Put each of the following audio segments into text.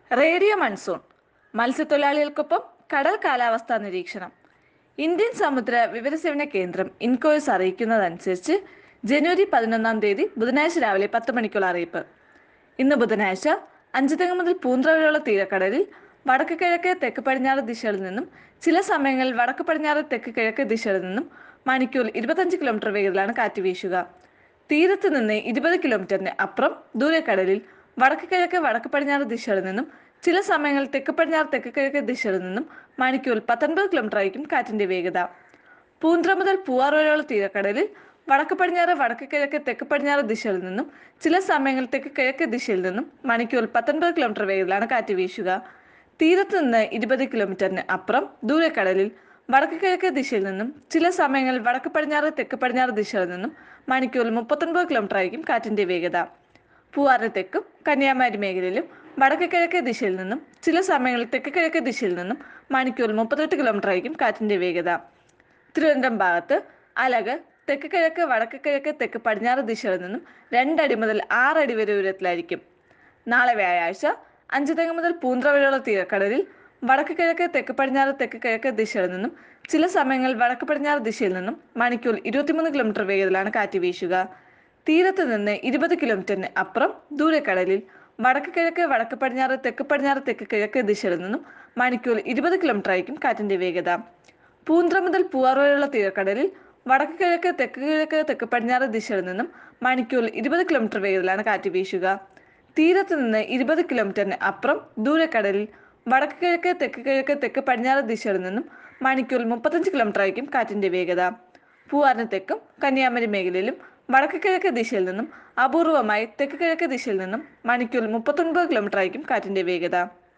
radio monsoon മത്സ്യത്തൊഴിലാളികൾക്കൊപ്പം കടൽ കാലാവസ്ഥാ നിരീക്ഷണം ഇന്ത്യൻ സമുദ്ര വിവരസേവന കേന്ദ്രം ഇൻകോയ്സ് അറിയിക്കുന്നതനുസരിച്ച് ജനുവരി പതിനൊന്നാം തീയതി ബുധനാഴ്ച രാവിലെ പത്ത് മണിക്കുള്ള അറിയിപ്പ് ഇന്ന് ബുധനാഴ്ച അഞ്ചുതെങ്ങ് മുതൽ പൂന്ത്ര വരെയുള്ള തീരക്കടലിൽ വടക്ക് കിഴക്ക് തെക്ക് പടിഞ്ഞാറ് ദിശകളിൽ നിന്നും ചില സമയങ്ങളിൽ വടക്ക് പടിഞ്ഞാറ് തെക്ക് കിഴക്ക് ദിശകളിൽ നിന്നും മണിക്കൂർ ഇരുപത്തഞ്ച് കിലോമീറ്റർ വേഗത്തിലാണ് കാറ്റ് വീശുക തീരത്ത് നിന്ന് ഇരുപത് കിലോമീറ്ററിന് അപ്പുറം ദൂരക്കടലിൽ വടക്ക് കിഴക്ക് വടക്ക് പടിഞ്ഞാറ് ദിശകളിൽ നിന്നും ചില സമയങ്ങളിൽ തെക്ക് പടിഞ്ഞാറ് തെക്ക് കിഴക്ക് ദിശകളിൽ നിന്നും മണിക്കൂർ പത്തൊൻപത് കിലോമീറ്റർ ആയിരിക്കും കാറ്റിന്റെ വേഗത പൂന്ത്ര മുതൽ പൂവാർ വരെയുള്ള തീരക്കടലിൽ വടക്ക് പടിഞ്ഞാറ് വടക്ക് കിഴക്ക് തെക്ക് പടിഞ്ഞാറ് ദിശകളിൽ നിന്നും ചില സമയങ്ങളിൽ തെക്ക് കിഴക്ക് ദിശയിൽ നിന്നും മണിക്കൂർ പത്തൊൻപത് കിലോമീറ്റർ വേഗത്തിലാണ് കാറ്റ് വീശുക തീരത്ത് നിന്ന് ഇരുപത് കിലോമീറ്ററിന് അപ്പുറം ദൂരക്കടലിൽ വടക്ക് കിഴക്ക് ദിശയിൽ നിന്നും ചില സമയങ്ങളിൽ വടക്ക് പടിഞ്ഞാറ് തെക്ക് പടിഞ്ഞാറ് ദിശകളിൽ നിന്നും മണിക്കൂറിൽ മുപ്പത്തൊൻപത് കിലോമീറ്റർ ആയിരിക്കും കാറ്റിന്റെ വേഗത പൂവാറിന് തെക്കും കന്യാകുമാരി മേഖലയിലും വടക്ക് കിഴക്ക് ദിശയിൽ നിന്നും ചില സമയങ്ങളിൽ തെക്ക് കിഴക്ക് ദിശയിൽ നിന്നും മണിക്കൂറിൽ മുപ്പത്തെട്ട് കിലോമീറ്റർ ആയിരിക്കും കാറ്റിന്റെ വേഗത തിരുവനന്തപുരം ഭാഗത്ത് അലക് തെക്ക് കിഴക്ക് വടക്ക് കിഴക്ക് തെക്ക് പടിഞ്ഞാറ് ദിശകളിൽ നിന്നും രണ്ടടി മുതൽ ആറടി വരെ ഉയരത്തിലായിരിക്കും നാളെ വ്യാഴാഴ്ച അഞ്ച് തെങ്ങ് മുതൽ പൂന്ത്ര വരെയുള്ള തീരക്കടലിൽ വടക്ക് കിഴക്ക് തെക്ക് പടിഞ്ഞാറ് തെക്ക് കിഴക്ക് ദിശകളിൽ നിന്നും ചില സമയങ്ങളിൽ വടക്ക് പടിഞ്ഞാറ് ദിശയിൽ നിന്നും മണിക്കൂർ ഇരുപത്തിമൂന്ന് കിലോമീറ്റർ വേഗത്തിലാണ് കാറ്റ് വീശുക തീരത്ത് നിന്ന് ഇരുപത് കിലോമീറ്ററിന് അപ്പുറം ദൂരക്കടലിൽ വടക്ക് കിഴക്ക് വടക്ക് പടിഞ്ഞാറ് തെക്ക് പടിഞ്ഞാറ് തെക്ക് കിഴക്ക് ദിശയിൽ നിന്നും മണിക്കൂർ ഇരുപത് കിലോമീറ്റർ ആയിരിക്കും കാറ്റിന്റെ വേഗത പൂന്ത്ര മുതൽ പൂവാർ വരെയുള്ള തീരക്കടലിൽ വടക്ക് കിഴക്ക് തെക്ക് കിഴക്ക് തെക്ക് പടിഞ്ഞാറ് ദിശയിൽ നിന്നും മണിക്കൂർ ഇരുപത് കിലോമീറ്റർ വേഗത്തിലാണ് കാറ്റ് വീശുക തീരത്ത് നിന്ന് ഇരുപത് കിലോമീറ്ററിന് അപ്പുറം ദൂരക്കടലിൽ വടക്ക് കിഴക്ക് തെക്ക് കിഴക്ക് തെക്ക് പടിഞ്ഞാറ് ദിശയിൽ നിന്നും മണിക്കൂർ മുപ്പത്തഞ്ച് കിലോമീറ്റർ ആയിരിക്കും കാറ്റിന്റെ വേഗത പൂവാറിന് തെക്കും കന്യാകുമാരി മേഖലയിലും വടക്ക് കിഴക്ക് ദിശയിൽ നിന്നും അപൂർവമായി തെക്ക് കിഴക്ക് ദിശയിൽ നിന്നും മണിക്കൂർ മുപ്പത്തൊൻപത് കിലോമീറ്റർ ആയിരിക്കും കാറ്റിന്റെ വേഗത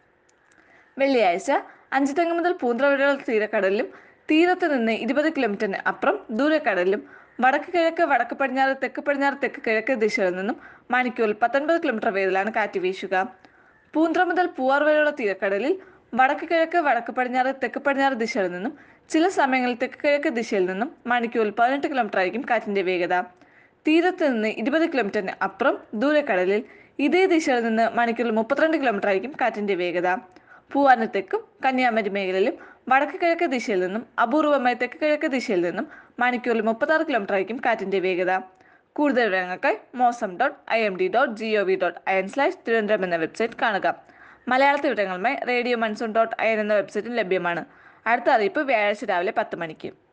വെള്ളിയാഴ്ച അഞ്ച് തെങ്ങ് മുതൽ പൂന്ത്ര വരെയുള്ള തീരക്കടലിലും തീരത്ത് നിന്ന് ഇരുപത് കിലോമീറ്ററിന് അപ്പുറം ദൂരക്കടലിലും വടക്ക് കിഴക്ക് വടക്ക് പടിഞ്ഞാറ് തെക്ക് പടിഞ്ഞാറ് തെക്ക് കിഴക്ക് ദിശയിൽ നിന്നും മണിക്കൂറിൽ പത്തൊൻപത് കിലോമീറ്റർ വേഗത്തിലാണ് കാറ്റ് വീശുക പൂന്ത്ര മുതൽ പൂവാർ വരെയുള്ള തീരക്കടലിൽ വടക്ക് കിഴക്ക് വടക്ക് പടിഞ്ഞാറ് തെക്ക് പടിഞ്ഞാറ് ദിശയിൽ നിന്നും ചില സമയങ്ങളിൽ തെക്ക് കിഴക്ക് ദിശയിൽ നിന്നും മണിക്കൂറിൽ പതിനെട്ട് കിലോമീറ്റർ ആയിരിക്കും കാറ്റിന്റെ വേഗത തീരത്ത് നിന്ന് ഇരുപത് കിലോമീറ്ററിന് അപ്പുറം ദൂരക്കടലിൽ ഇതേ ദിശയിൽ നിന്ന് മണിക്കൂറിൽ മുപ്പത്തിരണ്ട് കിലോമീറ്റർ ആയിരിക്കും കാറ്റിന്റെ വേഗത പൂവാറിന് തെക്കും കന്യാകുമാരി മേഖലയിലും വടക്ക് കിഴക്ക് ദിശയിൽ നിന്നും അപൂർവമായി തെക്ക് കിഴക്ക് ദിശയിൽ നിന്നും മണിക്കൂറിൽ മുപ്പത്താറ് കിലോമീറ്റർ ആയിരിക്കും കാറ്റിന്റെ വേഗത കൂടുതൽ വിവരങ്ങൾക്കായി Mausam dot I M D dot G O V dot I N slash Thiruvananthapuram എന്ന വെബ്സൈറ്റ് കാണുക മലയാളത്തിൽ വിവരങ്ങളുമായി radio monsoon dot I N എന്ന വെബ്സൈറ്റും ലഭ്യമാണ് അടുത്ത അറിയിപ്പ് വ്യാഴാഴ്ച രാവിലെ പത്ത് മണിക്ക്